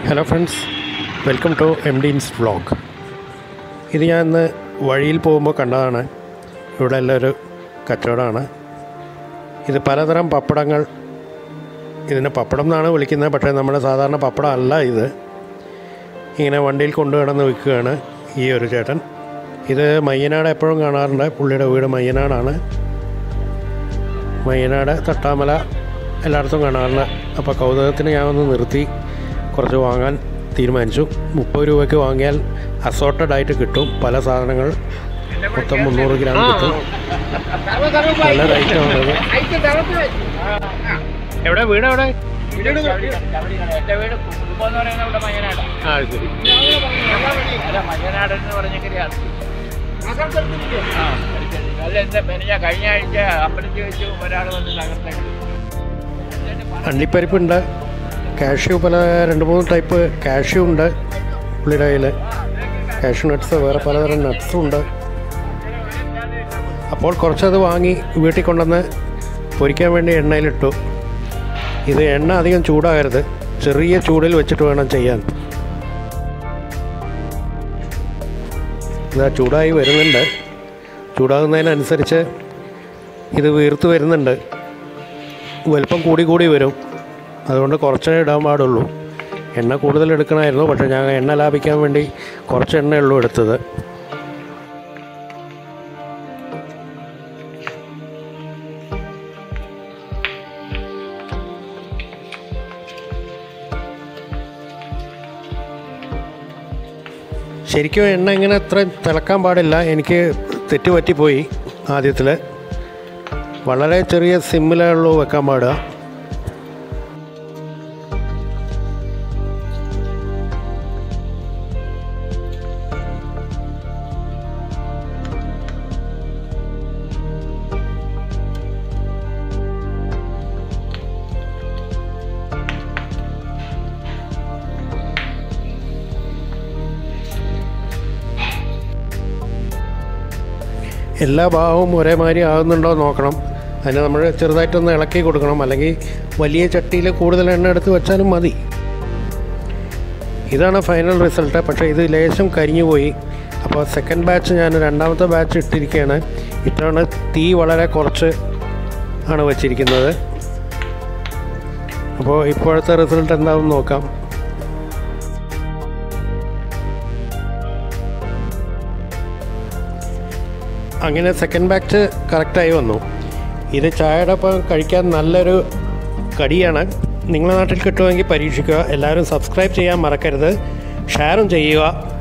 hello friends welcome to M Deen's vlog ഇത് ഞാൻ ഇന്ന് വഴിയിൽ പോകുമ്പോൾ കണ്ടതാണ് ഇവിടെ എല്ലാം ഒരു കച്ചവടമാണ് ഇത് പലതരം പപ്പടങ്ങൾ ഇതിനെ പപ്പടം എന്നാണ് വിളിക്കുന്നത് പക്ഷേ നമ്മുടെ സാധാരണ പപ്പടം അല്ല ഇത് ഇങ്ങനെ വണ്ടിയിൽ കൊണ്ടു കിടന്ന് വിൽക്കുകയാണ് ഈ ഒരു ചേട്ടൻ ഇത് മയ്യനാട് എപ്പോഴും കാണാറുണ്ട് പുള്ളിയുടെ വീട് മയ്യനാടാണ് മയ്യനാട് തട്ടാമല എല്ലായിടത്തും കാണാറുണ്ട് അപ്പോൾ കൗതുകത്തിന് ഞാൻ ഒന്ന് നിർത്തി കുറച്ച് വാങ്ങാൻ തീരുമാനിച്ചു മുപ്പത് രൂപയ്ക്ക് വാങ്ങിയാൽ അസോർട്ടഡ് ആയിട്ട് കിട്ടും പല സാധനങ്ങൾ മൊത്തം മുന്നൂറ് ഗ്രാം കിട്ടും നല്ല റേറ്റാണത് എവിടെ വീട് എവിടെ എന്റെ വീട് കുടുംബം എന്ന് പറയുന്നത് ഇവിടെ മയ്യനാട് ആ ശരി അല്ല മയ്യനാട് എന്ന് പറഞ്ഞെങ്കിലാണ് ആ അല്ല എന്താ പിന്നെ ഞാൻ കഴിഞ്ഞ ആഴ്ച അമ്പലത്തിൽ വെച്ച് ഒരാൾ വന്ന് തകർത്തേക്ക് അണ്ടിപ്പരിപ്പുണ്ട് കാഷ്യൂ പല രണ്ട് മൂന്ന് ടൈപ്പ് കാഷ്യൂ ഉണ്ട് പുള്ളിയുടെ കയ്യിൽ കാഷ്യൂ നട്ട്സ് വേറെ പലതരം നട്ട്സും ഉണ്ട് അപ്പോൾ കുറച്ചത് വാങ്ങി വീട്ടിൽ കൊണ്ടുവന്ന് പൊരിക്കാൻ വേണ്ടി എണ്ണയിലിട്ടു ഇത് എണ്ണ അധികം ചൂടാകരുത് ചെറിയ ചൂടിൽ വെച്ചിട്ട് വേണം ചെയ്യാൻ ഇതാ ചൂടായി വരുന്നുണ്ട് ചൂടാകുന്നതിനനുസരിച്ച് ഇത് വീർത്ത് വരുന്നുണ്ട് വലിപ്പം കൂടി കൂടി വരും അതുകൊണ്ട് കുറച്ചേ ഇടാൻ പാടുള്ളൂ എണ്ണ കൂടുതൽ എടുക്കണമായിരുന്നു പക്ഷേ ഞാൻ എണ്ണ ലാഭിക്കാൻ വേണ്ടി കുറച്ച് എണ്ണയുള്ളൂ എടുത്തത് ശരിക്കും എണ്ണ ഇങ്ങനെ അത്ര തിളക്കാൻ പാടില്ല എനിക്ക് തെറ്റ് പറ്റിപ്പോയി ആദ്യത്തിൽ വളരെ ചെറിയ സിമ്മിലേ ഉള്ളൂ വെക്കാൻ പാടുക എല്ലാ ഭാഗവും ഒരേമാതിരി ആകുന്നുണ്ടോ എന്ന് നോക്കണം അതിന് നമ്മൾ ചെറുതായിട്ടൊന്ന് ഇളക്കി കൊടുക്കണം അല്ലെങ്കിൽ വലിയ ചട്ടിയിൽ കൂടുതൽ എണ്ണ എടുത്ത് വെച്ചാലും മതി ഇതാണ് ഫൈനൽ റിസൾട്ട് പക്ഷേ ഇത് ലേശം കരിഞ്ഞു പോയി അപ്പോൾ സെക്കൻഡ് ബാച്ച് ഞാൻ രണ്ടാമത്തെ ബാച്ച് ഇട്ടിരിക്കുകയാണ് ഇട്ടാണ് തീ വളരെ കുറച്ച് ആണ് വച്ചിരിക്കുന്നത് അപ്പോൾ ഇപ്പോഴത്തെ റിസൾട്ട് എന്താണെന്ന് നോക്കാം അങ്ങനെ സെക്കൻഡ് ബാച്ച് കറക്റ്റായി വന്നു ഇത് ചായയുടെ ഒപ്പം കഴിക്കാൻ നല്ലൊരു കടിയാണ് നിങ്ങളുടെ നാട്ടിൽ കിട്ടുമെങ്കിൽ പരീക്ഷിക്കുക എല്ലാവരും സബ്സ്ക്രൈബ് ചെയ്യാൻ മറക്കരുത് ഷെയറും ചെയ്യുക